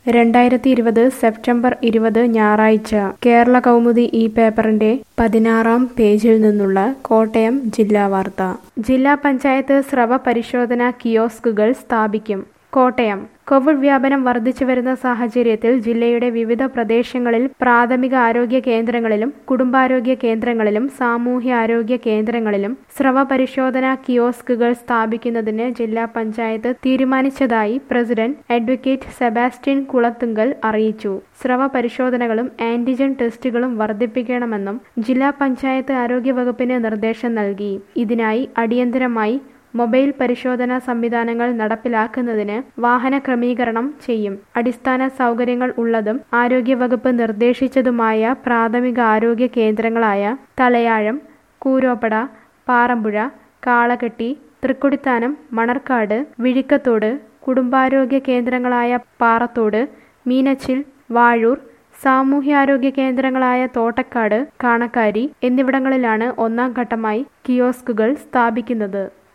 രണ്ടായിരത്തി ഇരുപത് സെപ്റ്റംബർ ഇരുപത് ഞായറാഴ്ച കേരള കൗമുദി ഈ പേപ്പറിന്റെ പതിനാറാം പേജിൽ നിന്നുള്ള കോട്ടയം ജില്ലാ വാർത്ത ജില്ലാ പഞ്ചായത്ത് സ്രവ പരിശോധന കിയോസ്കുകൾ സ്ഥാപിക്കും കോട്ടയം കോവിഡ് വ്യാപനം വർദ്ധിച്ചു വരുന്ന സാഹചര്യത്തിൽ ജില്ലയുടെ വിവിധ പ്രദേശങ്ങളിൽ പ്രാഥമിക ആരോഗ്യ കേന്ദ്രങ്ങളിലും കുടുംബാരോഗ്യ കേന്ദ്രങ്ങളിലും സാമൂഹ്യ ആരോഗ്യ കേന്ദ്രങ്ങളിലും സ്രവ പരിശോധനാ കിയോസ്കുകൾ സ്ഥാപിക്കുന്നതിന് ജില്ലാ പഞ്ചായത്ത് തീരുമാനിച്ചതായി പ്രസിഡന്റ് അഡ്വക്കേറ്റ് സെബാസ്റ്റ്യൻ കുളത്തുങ്കൽ അറിയിച്ചു സ്രവ പരിശോധനകളും ആന്റിജൻ ടെസ്റ്റുകളും വർദ്ധിപ്പിക്കണമെന്നും ജില്ലാ പഞ്ചായത്ത് ആരോഗ്യവകുപ്പിന് നിർദ്ദേശം നൽകി ഇതിനായി അടിയന്തരമായി മൊബൈൽ പരിശോധനാ സംവിധാനങ്ങൾ നടപ്പിലാക്കുന്നതിന് വാഹന ക്രമീകരണം ചെയ്യും അടിസ്ഥാന സൗകര്യങ്ങൾ ഉള്ളതും ആരോഗ്യവകുപ്പ് നിർദ്ദേശിച്ചതുമായ പ്രാഥമിക ആരോഗ്യ കേന്ദ്രങ്ങളായ തലയാഴം കൂരോപ്പട പാറമ്പുഴ കാളകെട്ടി തൃക്കൊടിത്താനം മണർക്കാട് വിഴിക്കത്തോട് കുടുംബാരോഗ്യ കേന്ദ്രങ്ങളായ പാറത്തോട് മീനച്ചിൽ വാഴൂർ സാമൂഹ്യാരോഗ്യ കേന്ദ്രങ്ങളായ തോട്ടക്കാട് കാണക്കാരി എന്നിവിടങ്ങളിലാണ് ഒന്നാം ഘട്ടമായി കിയോസ്കുകൾ സ്ഥാപിക്കുന്നത്